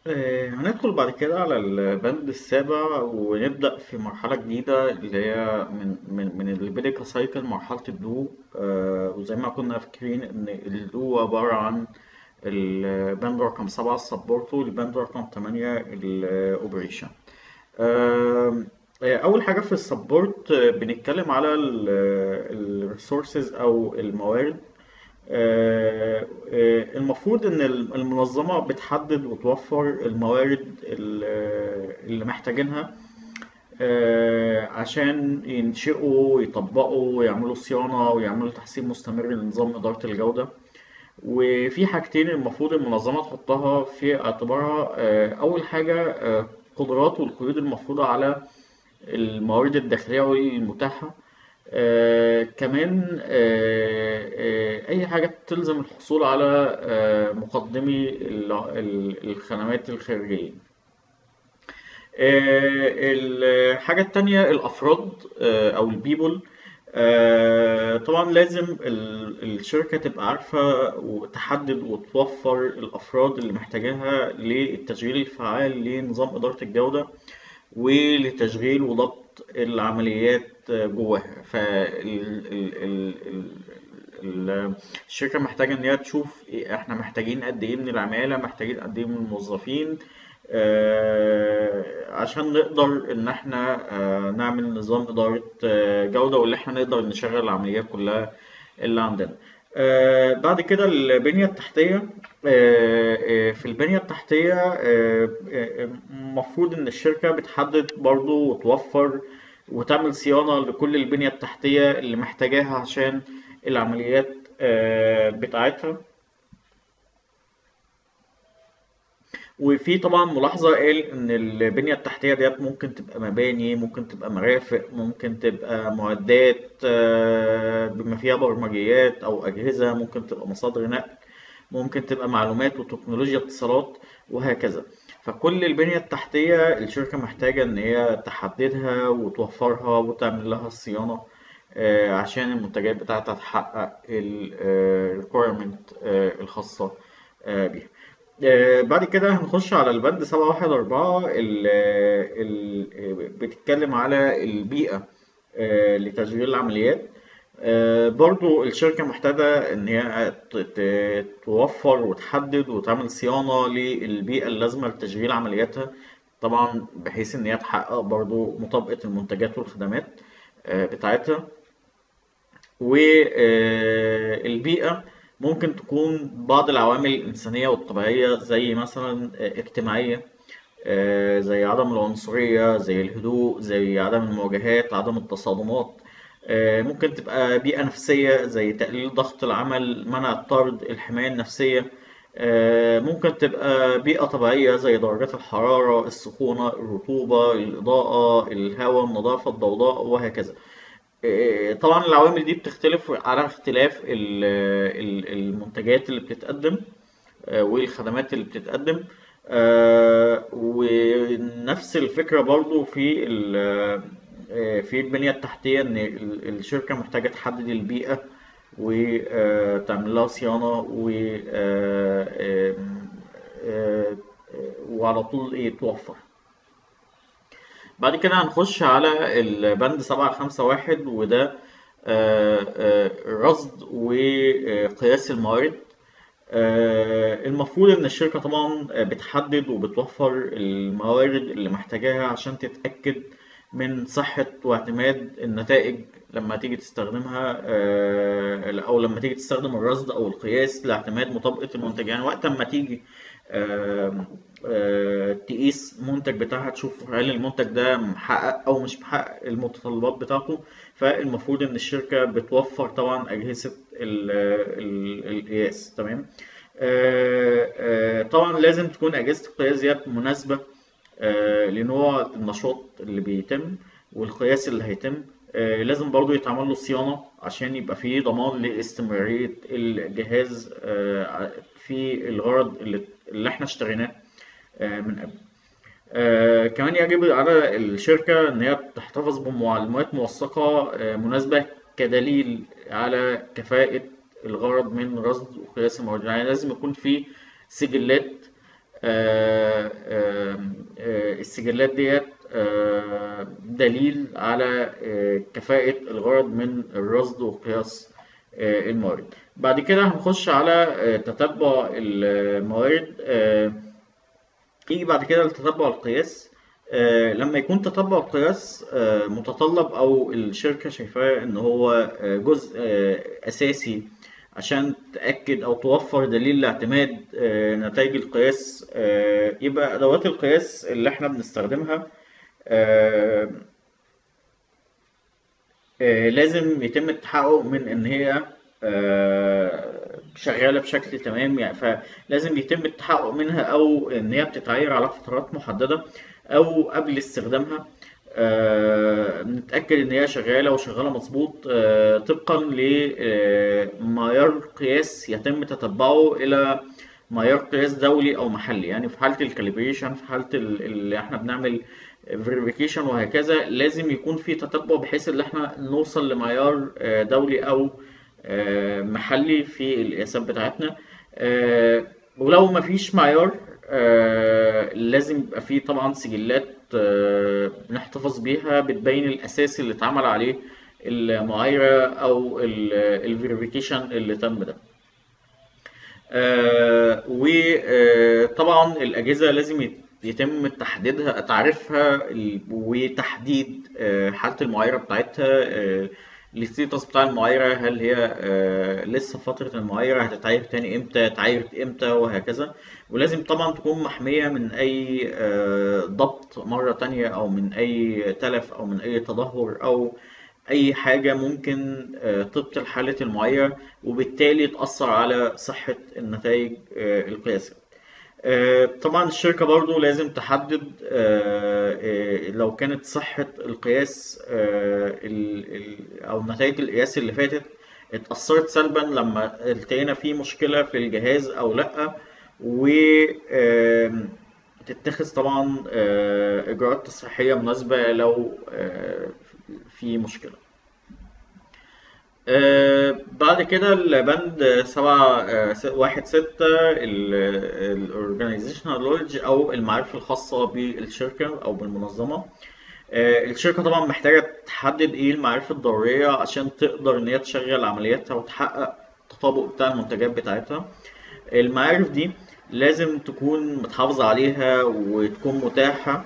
آه، هندخل بعد كده على البند السابع ونبدأ في مرحلة جديدة اللي هي من من من البيديكا سايكل مرحلة الدو آه، وزي ما كنا فاكرين إن الدو عبارة عن البند رقم سبعة السبورت والبند رقم تمانية الأوبريشن أول حاجة في السبورت بنتكلم على الريسورسز أو الموارد آه، آه، المفروض إن المنظمة بتحدد وتوفر الموارد ال- اللي محتاجينها آه، عشان ينشئوا ويطبقوا ويعملوا صيانة ويعملوا تحسين مستمر لنظام إدارة الجودة وفي حاجتين المفروض المنظمة تحطها في اعتبارها آه، أول حاجة آه، قدرات والقيود المفروضة على الموارد الداخلية والمتاحة آه كمان آه آه أي حاجة تلزم الحصول على آه مقدمي ال- ال- الخدمات الخارجية آه الحاجة التانية الأفراد آه أو البيبول آه طبعا لازم ال- الشركة تبقى عارفة وتحدد وتوفر الأفراد اللي محتاجاها للتشغيل الفعال لنظام إدارة الجودة ولتشغيل وضبط العمليات جواها فالشركة محتاجة إن هي تشوف إيه احنا محتاجين قد إيه من العمالة محتاجين قد إيه من الموظفين آه، عشان نقدر إن احنا آه، نعمل نظام إدارة آه، جودة واللي احنا نقدر نشغل العمليات كلها اللي عندنا آه، بعد كده البنية التحتية آه، آه، في البنية التحتية آه، آه، المفروض إن الشركة بتحدد برضو وتوفر وتعمل صيانة لكل البنية التحتية اللي محتاجاها عشان العمليات آه، بتاعتها وفي طبعا ملاحظة قال إن البنية التحتية ديت ممكن تبقى مباني ممكن تبقى مرافق ممكن تبقى معدات آه، بما فيها برمجيات أو أجهزة ممكن تبقى مصادر نقل ممكن تبقى معلومات وتكنولوجيا اتصالات وهكذا فكل البنية التحتية الشركة محتاجة إن هي تحددها وتوفرها وتعمل لها الصيانة آه، عشان المنتجات بتاعتها تحقق ال آه، requirement آه، الخاصة آه، بيها. آه، بعد كده هنخش على البند سبعة واحد أربعة ال- ال- بتتكلم على البيئة آه، لتشغيل العمليات آه، برضو الشركة محتاجة إن هي ت- ت- توفر وتحدد وتعمل صيانة للبيئة اللازمة لتشغيل عملياتها طبعا بحيث إن هي تحقق برضو مطابقة المنتجات والخدمات آه، بتاعتها والبيئة ممكن تكون بعض العوامل الإنسانية والطبيعية زي مثلا آه، اجتماعية آه، زي عدم العنصرية زي الهدوء زي عدم المواجهات عدم التصادمات آه، ممكن تبقى بيئة نفسية زي تقليل ضغط العمل منع الطرد الحماية النفسية آه، ممكن تبقى بيئة طبيعية زي درجات الحرارة السخونة الرطوبة الإضاءة الهواء النظافة الضوضاء وهكذا آه، طبعا العوامل دي بتختلف على اختلاف ال- ال- المنتجات اللي بتتقدم آه، والخدمات اللي بتتقدم آه، ونفس الفكرة برضو في ال- آه، في البنية التحتية إن ال- الشركة محتاجة تحدد البيئة وتعمل لها صيانة و آه، آه، آه، وعلى طول إيه توفر بعد كده هنخش على البند سبعة خمسة واحد وده آه، آه، رصد وقياس الموارد آه، المفروض إن الشركة طبعا بتحدد وبتوفر الموارد اللي محتاجاها عشان تتأكد من صحة واعتماد النتائج لما تيجي تستخدمها آه، أو لما تيجي تستخدم الرصد أو القياس لاعتماد مطابقة المنتج يعني وقت ما تيجي آه، آه، تقيس المنتج بتاعها تشوف هل المنتج ده محقق أو مش محقق المتطلبات بتاعته فالمفروض إن الشركة بتوفر طبعا أجهزة ال- ال- القياس تمام آه، آه، طبعا لازم تكون أجهزة القياس ديت مناسبة آه، لنوع النشاط اللي بيتم والقياس اللي هيتم آه، لازم برضو يتعمل له صيانة عشان يبقى فيه ضمان لاستمرارية الجهاز آه، في الغرض اللي, اللي احنا اشتريناه آه، من قبل آه، كمان يجب على الشركة إن هي تحتفظ بمعلومات موثقة آه، مناسبة كدليل على كفاءة الغرض من رصد وقياس الموارد يعني لازم يكون في سجلات آه، آه، آه، السجلات ديت آه، دليل على آه، كفاءة الغرض من الرصد وقياس آه، الموارد بعد كده هنخش على آه، تتبع الموارد آه، يجي بعد كده لتتبع القياس آه، لما يكون تتبع القياس آه، متطلب او الشركة شايفاه ان هو آه، جزء آه، اساسي عشان تأكد او توفر دليل لاعتماد آه، نتائج القياس آه، يبقى ادوات القياس اللي احنا بنستخدمها آه، آه، لازم يتم التحقق من ان هي آه، شغالة بشكل تمام يعني فلازم يتم التحقق منها او ان هي بتتعاير على فترات محددة او قبل استخدامها آه، نتأكد ان هي شغالة وشغالة مظبوط آه، طبقا لمعيار قياس يتم تتبعه الى معيار قياس دولي او محلي يعني في حالة الكاليبريشن في حالة ال- اللي احنا بنعمل فيريفيكيشن وهكذا لازم يكون في تتبع بحيث ان احنا نوصل لمعيار آه، دولي او آه، محلي في القياسات بتاعتنا آه، ولو ما فيش معيار آه، لازم يبقى فيه طبعا سجلات آه، بنحتفظ بيها بتبين الاساس اللي اتعمل عليه المعايرة او الفيريفيكيشن اللي تم ده آه، وطبعا الأجهزة لازم يت- يتم تحديدها تعريفها ال- وتحديد آه، حالة المعايرة بتاعتها آه، الستيتس بتاع المعايرة هل هي آه، لسه فترة المعايرة هتتعاير تاني امتى اتعايرت امتى وهكذا ولازم طبعا تكون محمية من أي آه، ضبط مرة تانية أو من أي تلف أو من أي تدهور أو أي حاجة ممكن آه، تبطل حالة المعايرة وبالتالي تأثر على صحة النتائج آه، القياسية. آه، طبعا الشركة برضو لازم تحدد آه، آه، لو كانت صحة القياس آه، ال- ال- أو نتائج القياس اللي فاتت اتأثرت سلبا لما التقينا فيه مشكلة في الجهاز أو لأ وتتخذ طبعا آه، إجراءات تصحيحية مناسبة لو آه، في مشكلة. آه، بعد كده البند سبعة آه، س- واحد ستة الأورجانيزيشنال نولج أو المعارف الخاصة بالشركة أو بالمنظمة آه، الشركة طبعا محتاجة تحدد إيه المعارف الضرورية عشان تقدر إن هي تشغل عملياتها وتحقق التطابق بتاع المنتجات بتاعتها المعارف دي لازم تكون متحافظة عليها وتكون متاحة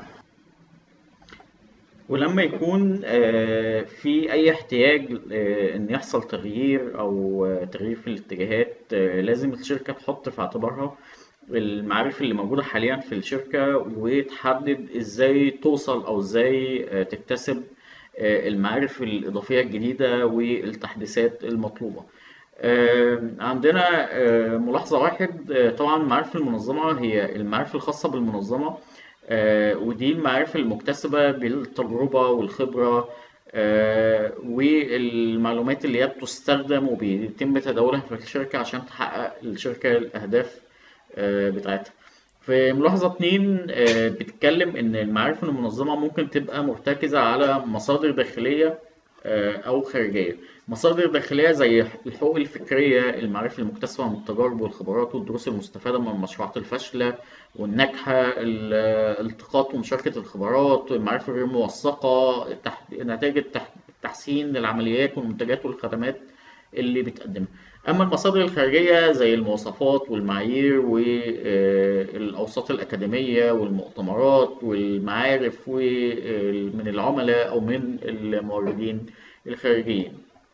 ولما يكون آه، في أي احتياج آه، إن يحصل تغيير أو آه، تغيير في الاتجاهات آه، لازم الشركة تحط في اعتبارها المعارف اللي موجودة حاليا في الشركة وتحدد إزاي توصل أو إزاي آه، تكتسب آه، المعارف الإضافية الجديدة والتحديثات المطلوبة. آه، عندنا آه، ملاحظة واحد آه، طبعا المعارف المنظمة هي المعارف الخاصة بالمنظمة آه، ودي المعارف المكتسبة بالتجربة والخبرة آه، والمعلومات اللي هي بتستخدم وبيتم تداولها في الشركة عشان تحقق الشركة الأهداف آه، بتاعتها في ملاحظة اتنين آه، بتتكلم إن المعارف المنظمة ممكن تبقى مرتكزة على مصادر داخلية آه، أو خارجية مصادر داخلية زي الحقوق الفكرية المعارف المكتسبة من التجارب والخبرات والدروس المستفادة من المشروعات الفاشلة والناجحة ال- التقاط ومشاركة الخبرات المعارف الغير موثقة تح- نتائج التح- التحسين للعمليات والمنتجات والخدمات اللي بتقدمها أما المصادر الخارجية زي المواصفات والمعايير والأوساط الأكاديمية والمؤتمرات والمعارف وال- من العملاء أو من الموردين الخارجيين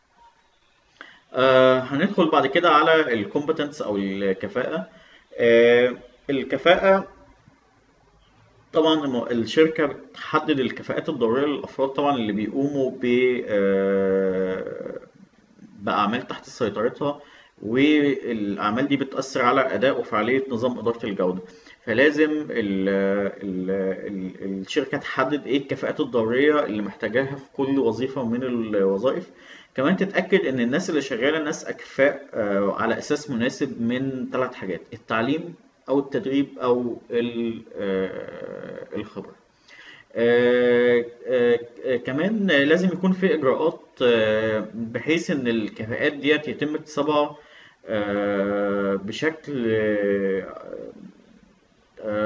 آه، هندخل بعد كده على الكومبتنس أو الكفاءة آه، الكفاءة طبعا الم- الشركة بتحدد الكفاءات الضرورية للأفراد طبعا اللي بيقوموا ب آه، بأعمال تحت سيطرتها والأعمال دي بتأثر على أداء وفعالية نظام إدارة الجودة فلازم ال ال ال الشركة تحدد إيه الكفاءات الضرورية اللي محتاجاها في كل وظيفة من الوظائف كمان تتأكد إن الناس اللي شغالة ناس أكفاء آه، على أساس مناسب من ثلاث حاجات التعليم أو التدريب أو ال- آه، الخبرة آه، آه، آه، كمان لازم يكون في إجراءات آه، بحيث إن الكفاءات ديت يتم اكتسابها آه، بشكل آه،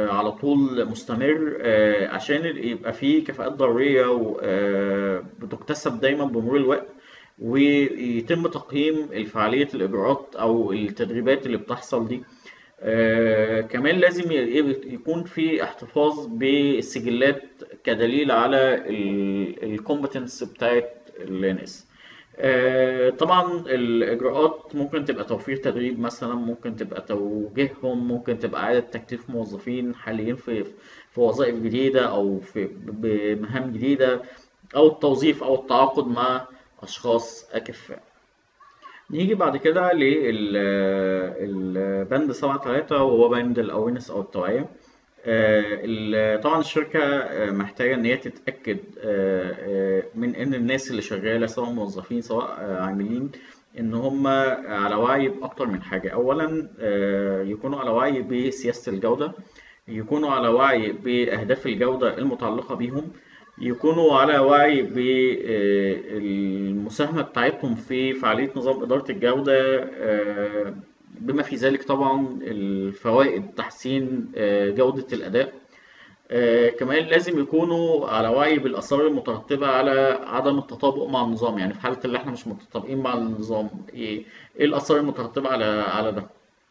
طول مستمر آه، عشان يبقى فيه كفاءات ضرورية آه، بتكتسب دايما بمرور الوقت ويتم تقييم فعالية الإجراءات أو التدريبات اللي بتحصل دي آه، كمان لازم ي- يكون في احتفاظ بالسجلات كدليل على الكومبتنس بتاعت الناس آه، طبعا الإجراءات ممكن تبقى توفير تدريب مثلا ممكن تبقى توجيههم ممكن تبقى إعادة تكليف موظفين حاليين في في وظائف جديدة أو في بمهام جديدة أو التوظيف أو التعاقد مع أشخاص أكفاء. نيجي بعد كده للبند سبعة تلاتة وهو بند الأويرنس أو التوعية آه، ال- طبعا الشركة آه، محتاجة إن هي تتأكد آه، آه، من إن الناس اللي شغالة سواء موظفين سواء آه، عاملين إن هم على وعي بأكتر من حاجة أولا آه، يكونوا على وعي بسياسة الجودة يكونوا على وعي بأهداف الجودة المتعلقة بيهم يكونوا على وعي بالمساهمة بتاعتهم في فعالية نظام إدارة الجودة آه، بما في ذلك طبعا الفوائد تحسين آه، جودة الأداء آه، كمان لازم يكونوا على وعي بالآثار المترتبة على عدم التطابق مع النظام يعني في حالة اللي احنا مش متطابقين مع النظام ايه إيه الآثار المترتبة على على ده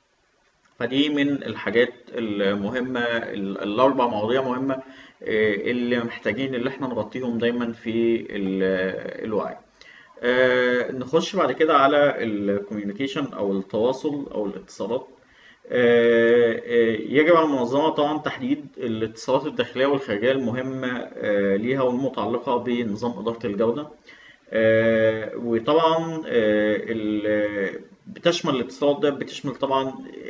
فدي من الحاجات المهمة ال- الأربع مواضيع مهمة آه، اللي محتاجين اللي احنا نغطيهم دايما في ال- الوعي آه، نخش بعد كده على الكوميونيكيشن أو التواصل أو الاتصالات آه، آه، يجب على المنظمة طبعا تحديد الاتصالات الداخلية والخارجية المهمة آه، ليها والمتعلقة بنظام إدارة الجودة آه، وطبعا آه، ال- بتشمل الاتصالات ده بتشمل طبعا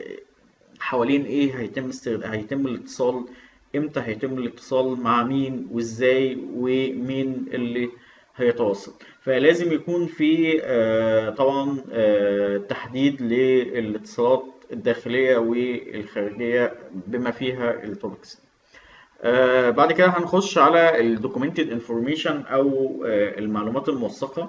حوالين ايه هيتم استغل... هيتم الاتصال امتى هيتم الاتصال مع مين وازاي ومين اللي هيتواصل فلازم يكون في آه، طبعا آه، تحديد للاتصالات الداخلية والخارجية بما فيها التوبكس آه، بعد كده هنخش على ال documented information أو آه، المعلومات الموثقة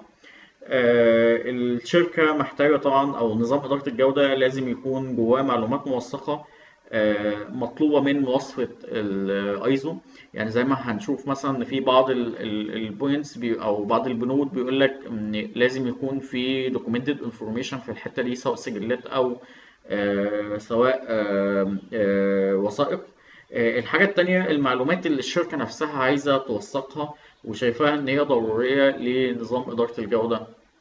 آه، الشركة محتاجة طبعا أو نظام إدارة الجودة لازم يكون جواه معلومات موثقة آه، مطلوبة من مواصفة الايزو يعني زي ما هنشوف مثلا ان في بعض البوينتس او بعض البنود بيقول لك ان لازم يكون في documented information في الحتة دي سواء سجلات او آه، سواء آه، آه، وثائق آه، الحاجة التانية المعلومات اللي الشركة نفسها عايزة توثقها وشايفاها ان هي ضرورية لنظام إدارة الجودة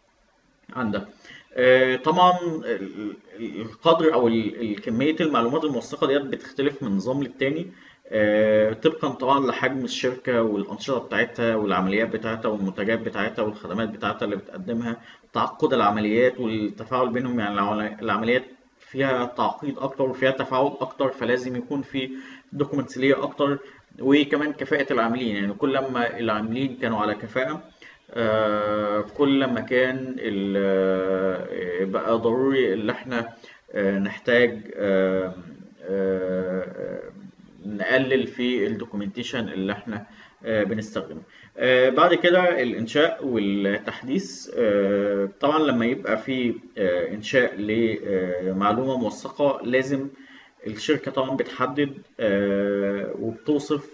عندها آه، طبعا ال- ال- القدر او ال- ال- كميه المعلومات الموثقه ديت بتختلف من نظام للتاني آه، طبقا طبعا لحجم الشركه والانشطه بتاعتها والعمليات بتاعتها والمنتجات بتاعتها والخدمات بتاعتها اللي بتقدمها تعقد العمليات والتفاعل بينهم يعني العمل- العمليات فيها تعقيد اكتر وفيها تفاعل اكتر فلازم يكون في دوكيومنتس ليها اكتر وكمان كفاءة العاملين يعني كل ما العاملين كانوا على كفاءة آه، كل ما كان ال- آه، بقى ضروري اللي احنا آه، نحتاج آه، آه، نقلل في الدوكيومنتيشن اللي احنا آه، بنستخدمه آه، بعد كده الإنشاء والتحديث آه، طبعا لما يبقى في آه، إنشاء لمعلومة موثقة لازم الشركة طبعا بتحدد آه، وبتوصف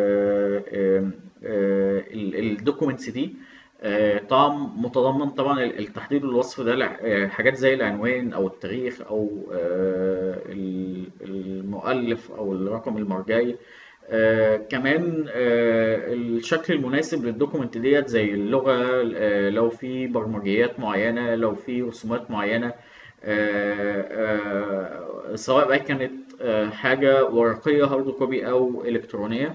الدوكيومنتس دي آه، طبعا متضمن طبعا التحديد والوصف ده لع- آه، حاجات زي العنوان او التاريخ او آه، ال- المؤلف او الرقم المرجعي آه، كمان آه، الشكل المناسب للدوكيمنت ديت زي اللغة آه، لو في برمجيات معينة لو في رسومات معينة آه، آه، سواء بقى كانت آه، حاجة ورقية هارد كوبي أو إلكترونية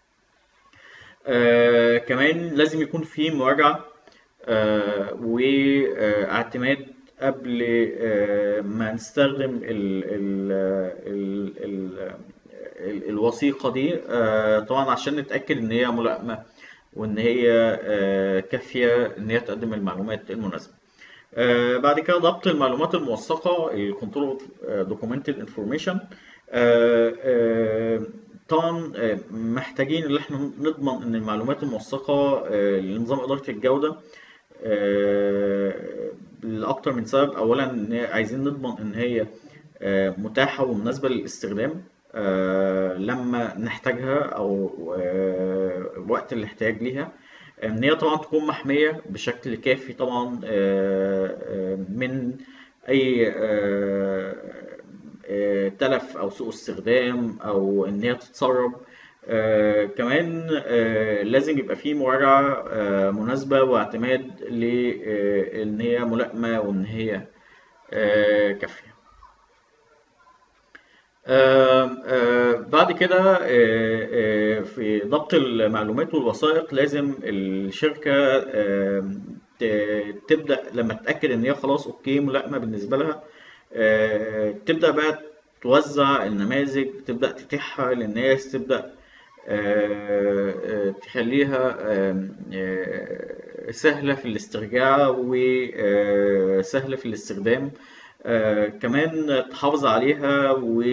آه، كمان لازم يكون في مراجعة آه، واعتماد قبل آه، ما نستخدم ال ال ال ال ال الوثيقة دي آه، طبعا عشان نتأكد إن هي ملائمة وإن هي آه، كافية إن هي تقدم المعلومات المناسبة. آه، بعد كده ضبط المعلومات الموثقة ال Control Documented Information آه، آه، طبعا آه، محتاجين ان احنا نضمن ان المعلومات الموثقة آه، لنظام إدارة الجودة آه، لأكتر من سبب أولا إن هي- عايزين نضمن إن هي آه، متاحة ومناسبة للاستخدام آه، لما نحتاجها او آه، وقت الاحتياج ليها ان هي طبعا تكون محمية بشكل كافي طبعا آه، آه، من اي آه، آه، تلف او سوء استخدام او ان هي تتسرب آه، كمان آه، لازم يبقى في مراجعة آه، مناسبة واعتماد لان هي ملائمة وان هي آه، كافية آم، آه، بعد كده آه، آه، في ضبط المعلومات والوثائق لازم الشركة آم، ت- تبدأ لما تتأكد إن هي خلاص أوكي ملائمة بالنسبة لها آه، تبدأ بقى توزع النماذج تبدأ تتيحها للناس تبدأ آه، آه، تخليها آم، آه، سهلة في الاسترجاع وسهلة في الاستخدام آه، كمان تحافظ عليها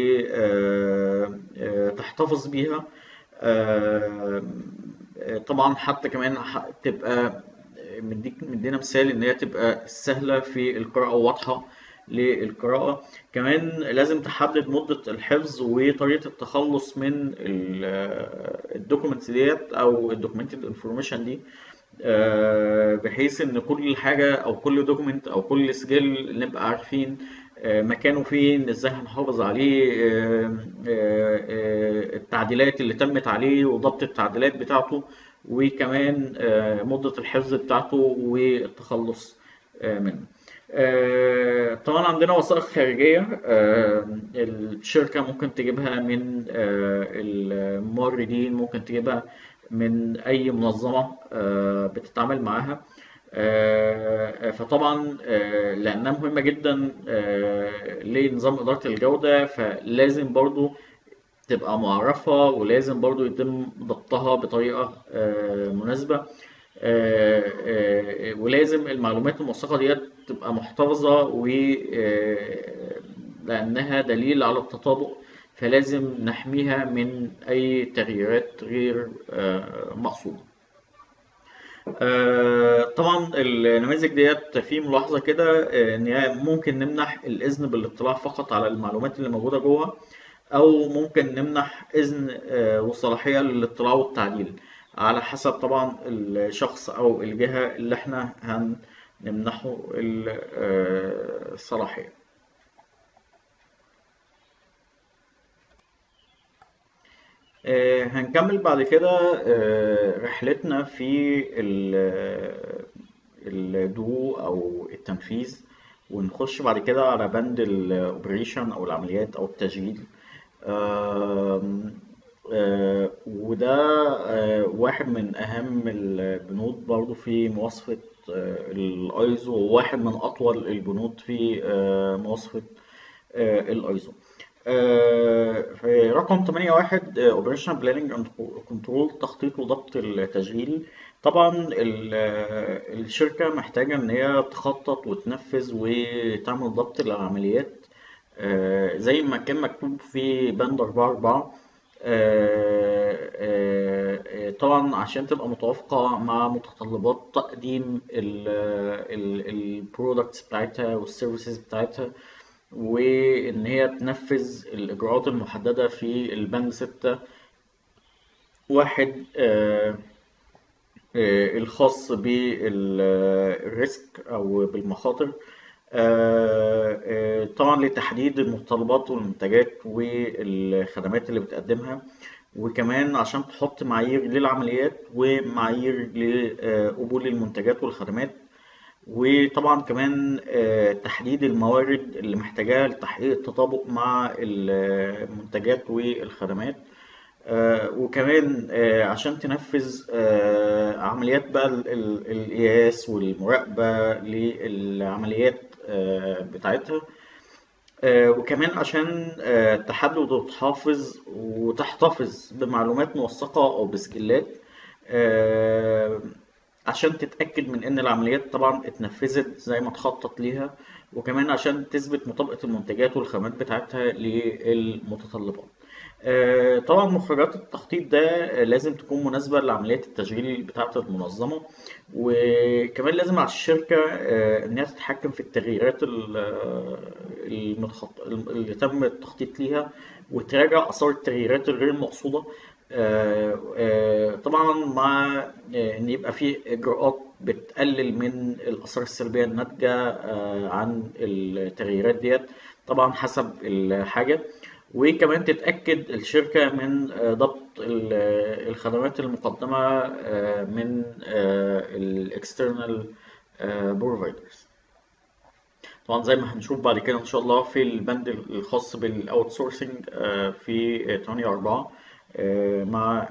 وتحتفظ بيها آه، آه، طبعا حتى كمان ح- تبقى مديك مدينا مثال ان هي تبقى سهله في القراءه وواضحه للقراءه كمان لازم تحدد مده الحفظ وطريقه التخلص من الدوكيومنتس ديت او الدوكيومنتد انفورميشن دي آه، بحيث ان كل حاجه او كل دوكيمنت او كل سجل نبقى عارفين آه، مكانه فين ازاي هنحافظ عليه آه، آه، آه، التعديلات اللي تمت عليه وضبط التعديلات بتاعته وكمان آه، مدة الحفظ بتاعته والتخلص آه، منه آه، طبعا عندنا وثائق خارجية آه، الشركة ممكن تجيبها من آه، الموردين ممكن تجيبها من أي منظمة آه، بتتعامل معاها آه، فطبعا آه، لأنها مهمة جدا آه، لنظام إدارة الجودة فلازم برضو تبقى معرفة ولازم برضو يتم ضبطها بطريقة آه، مناسبة آه، آه، ولازم المعلومات الموثقة ديت تبقى محتفظة و آه، لأنها دليل على التطابق فلازم نحميها من أي تغييرات غير آه، مقصودة. آه، طبعا النماذج ديت في ملاحظة كده آه، إن هي ممكن نمنح الإذن بالاطلاع فقط على المعلومات اللي موجودة جوه أو ممكن نمنح إذن آه، وصلاحية للاطلاع والتعديل على حسب طبعا الشخص أو الجهة اللي احنا هنمنحه ال- آه، الصلاحية. آه، هنكمل بعد كده آه، رحلتنا في ال- الدو او التنفيذ ونخش بعد كده على بند الاوبريشن او العمليات او التشغيل آم، آه، وده آه، واحد من اهم البنود برضو في مواصفة الايزو وواحد من اطول البنود في آه، مواصفة الايزو في رقم 81 اوبريشن بلاننج اند كنترول تخطيط وضبط التشغيل طبعا ال- آه، الشركة محتاجة ان هي تخطط وتنفذ وتعمل ضبط للعمليات آه، زي ما كان مكتوب في بند 4.4 آه، آه، آه، طبعا عشان تبقى متوافقة مع متطلبات تقديم البرودكتس بتاعتها والسيرفيسز بتاعتها وإن هي تنفذ الإجراءات المحددة في البند ستة واحد آه، آه، الخاص بالريسك أو بالمخاطر آه، آه، طبعا لتحديد المتطلبات والمنتجات والخدمات اللي بتقدمها وكمان عشان تحط معايير للعمليات ومعايير لقبول المنتجات والخدمات وطبعا كمان آه، تحديد الموارد اللي محتاجاها لتحقيق التطابق مع المنتجات والخدمات آه، وكمان آه، عشان تنفذ آه، عمليات بقى ال- ال- القياس والمراقبة للعمليات آه، بتاعتها آه، وكمان عشان آه، تحدد وتحافظ وتحتفظ بمعلومات موثقة أو بسجلات آه، عشان تتأكد من إن العمليات طبعا اتنفذت زي ما تخطط ليها وكمان عشان تثبت مطابقة المنتجات والخامات بتاعتها للمتطلبات. آه، طبعا مخرجات التخطيط ده آه، لازم تكون مناسبة لعمليات التشغيل بتاعة المنظمة وكمان لازم على الشركة آه، إنها تتحكم في التغييرات ال- آه، المتخط... اللي تم التخطيط ليها وتراجع اثار التغييرات الغير المقصوده آه، آه، طبعا مع آه، ان يبقى في اجراءات بتقلل من الاثار السلبيه الناتجه عن التغييرات ديت طبعا حسب الحاجه وكمان تتاكد الشركه من ضبط الخدمات المقدمه من الاكسترنال بروفايدرز طبعا زي ما هنشوف بعد كده ان شاء الله في البند الخاص بالاوت سورسنج في 8 4 آه، مع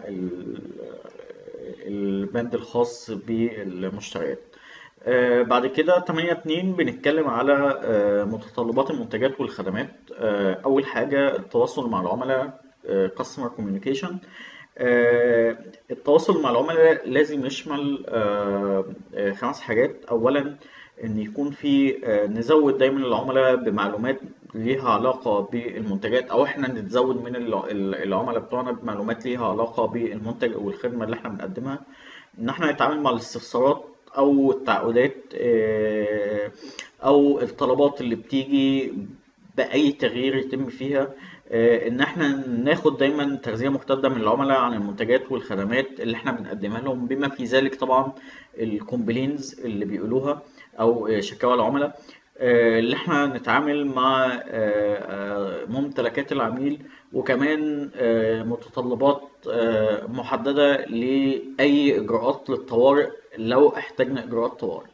البند الخاص بالمشتريات آه، بعد كده 8 2 بنتكلم على آه، متطلبات المنتجات والخدمات اول حاجه التواصل مع العملاء customer communication التواصل مع العملاء لازم يشمل خمس حاجات اولا ان يكون في نزود دايما العملاء بمعلومات ليها علاقة بالمنتجات أو إحنا نتزود من العملاء بتوعنا بمعلومات ليها علاقة بالمنتج أو الخدمة اللي إحنا بنقدمها إن إحنا نتعامل مع الاستفسارات أو التعقيدات آه، أو الطلبات اللي بتيجي بأي تغيير يتم فيها آه، ان احنا ناخد دايما تغذيه ممتده من العملاء عن المنتجات والخدمات اللي احنا بنقدمها لهم بما في ذلك طبعا الكومبلينز اللي بيقولوها او شكاوى العملاء آه، اللي احنا نتعامل مع آه، آه، ممتلكات العميل وكمان متطلبات محددة لأي إجراءات للطوارئ لو احتاجنا إجراءات طوارئ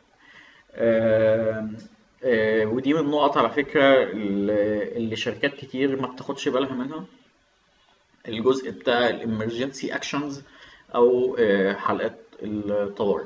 ودي من النقط على فكرة اللي شركات كتير ما بتاخدش بالها منها الجزء بتاع الامرجنسي اكشنز او حلقات الطوارئ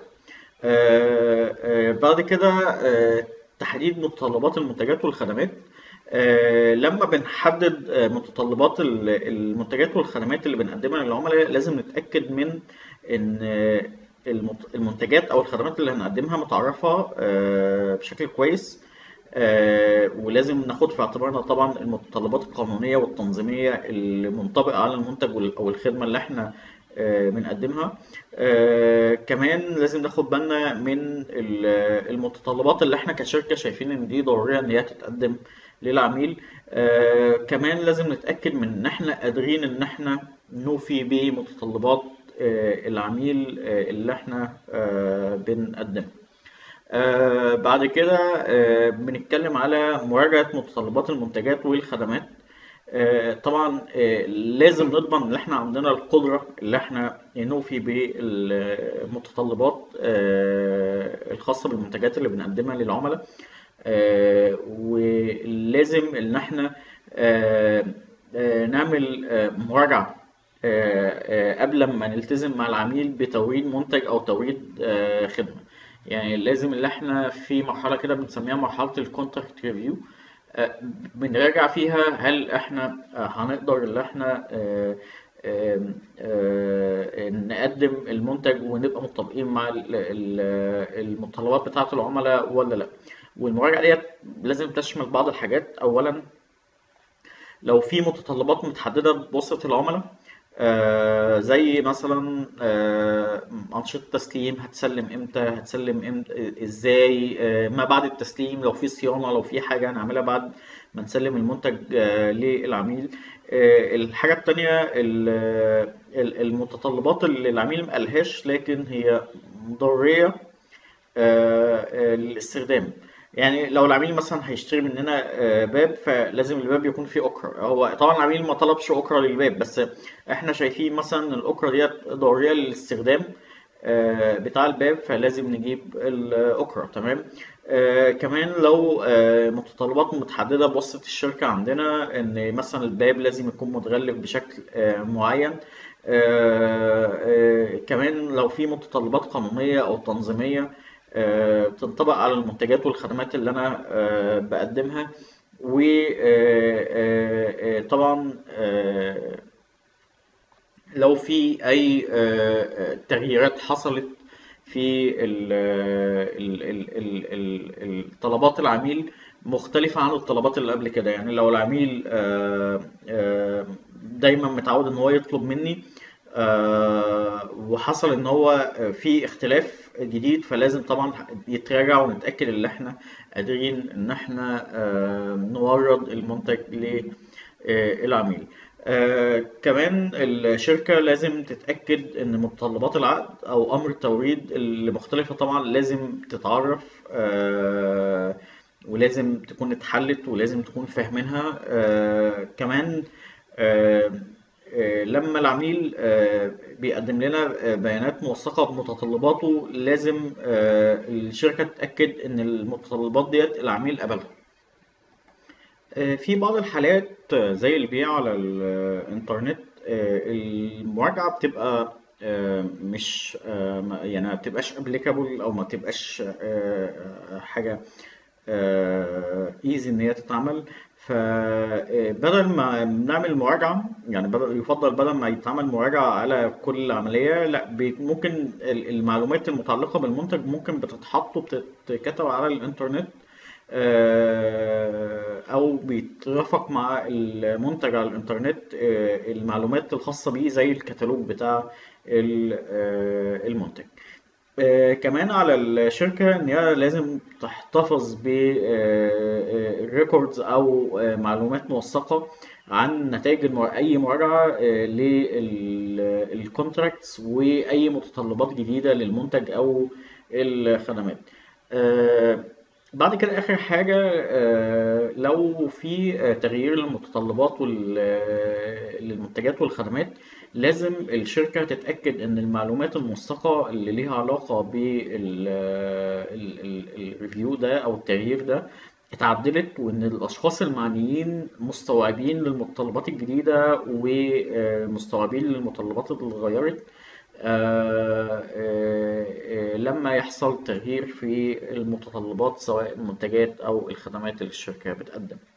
بعد كده تحديد متطلبات المنتجات والخدمات آه، لما بنحدد آه، متطلبات المنتجات والخدمات اللي بنقدمها للعملاء لازم نتأكد من ان آه، المنتجات او الخدمات اللي هنقدمها متعرفة بشكل كويس ولازم ناخد في اعتبارنا طبعا المتطلبات القانونية والتنظيمية اللي منطبقة على المنتج او الخدمة اللي احنا آه، بنقدمها آه، كمان لازم ناخد بالنا من المتطلبات اللي احنا كشركة شايفين ان دي ضرورية ان هي تتقدم للعميل آه، كمان لازم نتأكد من ان احنا قادرين ان احنا نوفي بمتطلبات العميل اللي احنا بنقدمها بعد كده بنتكلم على مراجعة متطلبات المنتجات والخدمات آه، طبعا آه، لازم نضمن ان احنا عندنا القدره اللي احنا نوفي بالمتطلبات آه، الخاصه بالمنتجات اللي بنقدمها للعملاء ولازم ان احنا نعمل مراجعه قبل ما نلتزم مع العميل بتوريد منتج او توريد خدمه يعني لازم اللي احنا في مرحله كده بنسميها مرحله الكونتراكت ريفيو بنراجع فيها هل احنا هنقدر ان احنا آه، آه، نقدم المنتج ونبقى مطابقين مع المتطلبات بتاعة العملاء ولا لا والمراجعة ديت لازم تشمل بعض الحاجات أولا لو في متطلبات متحددة بواسطة العملاء آه زي مثلا آه أنشطة تسليم هتسلم امتى هتسلم امتى ازاي آه ما بعد التسليم لو في صيانة لو في حاجة هنعملها بعد ما نسلم المنتج آه للعميل آه الحاجة التانية المتطلبات اللي العميل مقالهاش لكن هي ضرورية آه, آه، للاستخدام يعني لو العميل مثلا هيشتري مننا آه، باب فلازم الباب يكون فيه اوكرا هو طبعا العميل ما طلبش اوكرا للباب بس احنا شايفين مثلا ان الاوكرا ديت ضروريه للاستخدام آه، بتاع الباب فلازم نجيب الاوكرا تمام آه كمان لو آه متطلبات متحددة بواسطة الشركة عندنا إن مثلا الباب لازم يكون متغلف بشكل آه معين آه آه كمان لو في متطلبات قانونية أو تنظيمية بتنطبق آه، على المنتجات والخدمات اللي انا آه، بقدمها وطبعا آه، لو في اي تغييرات حصلت في طلبات العميل مختلفة عن الطلبات اللي قبل كده يعني لو العميل دايما متعود ان هو يطلب مني وحصل ان هو في اختلاف جديد فلازم طبعا يتراجع ونتاكد ان احنا قادرين ان احنا آه، نورد المنتج آه، العميل آه، كمان الشركة لازم تتأكد إن متطلبات العقد أو أمر التوريد اللي مختلفة طبعا لازم تتعرف آه، ولازم تكون اتحلت ولازم تكون فاهمينها آه، كمان آه، آه، لما العميل آه، بيقدم لنا آه، بيانات موثقة بمتطلباته لازم آه، الشركة تتأكد إن المتطلبات ديت العميل قبلها آه، في بعض الحالات آه، زي البيع على الإنترنت آه، المراجعة بتبقى آه، مش آه، ما- يعني ما بتبقاش applicable أو ما بتبقاش آه، آه، حاجة ايزي ان هي تتعمل فبدل ما نعمل مراجعة يعني بدل يفضل بدل ما يتعمل مراجعة على كل عملية لا بي- ممكن ال- المعلومات المتعلقة بالمنتج ممكن بتتحط وبتتكتب على الإنترنت آه، أو بيترافق مع المنتج على الإنترنت آه، المعلومات الخاصة بيه زي الكتالوج بتاع ال- آه، المنتج آه، كمان على الشركة إن هي لازم تحتفظ بريكوردز أو آه، معلومات موثقة عن نتائج المر... أي مراجعة للكونتراكتس وأي متطلبات جديدة للمنتج أو الخدمات. آه، بعد كده آخر حاجة آه، لو في آه، تغيير للمتطلبات وال- آه، للمنتجات والخدمات لازم الشركة تتأكد إن المعلومات الموثقة اللي ليها علاقة بالريفيو ده أو التغيير ده اتعدلت وإن الأشخاص المعنيين مستوعبين للمتطلبات الجديدة ومستوعبين للمتطلبات اللي اتغيرت آه، آه، آه، لما يحصل تغيير في المتطلبات سواء المنتجات أو الخدمات اللي الشركة بتقدم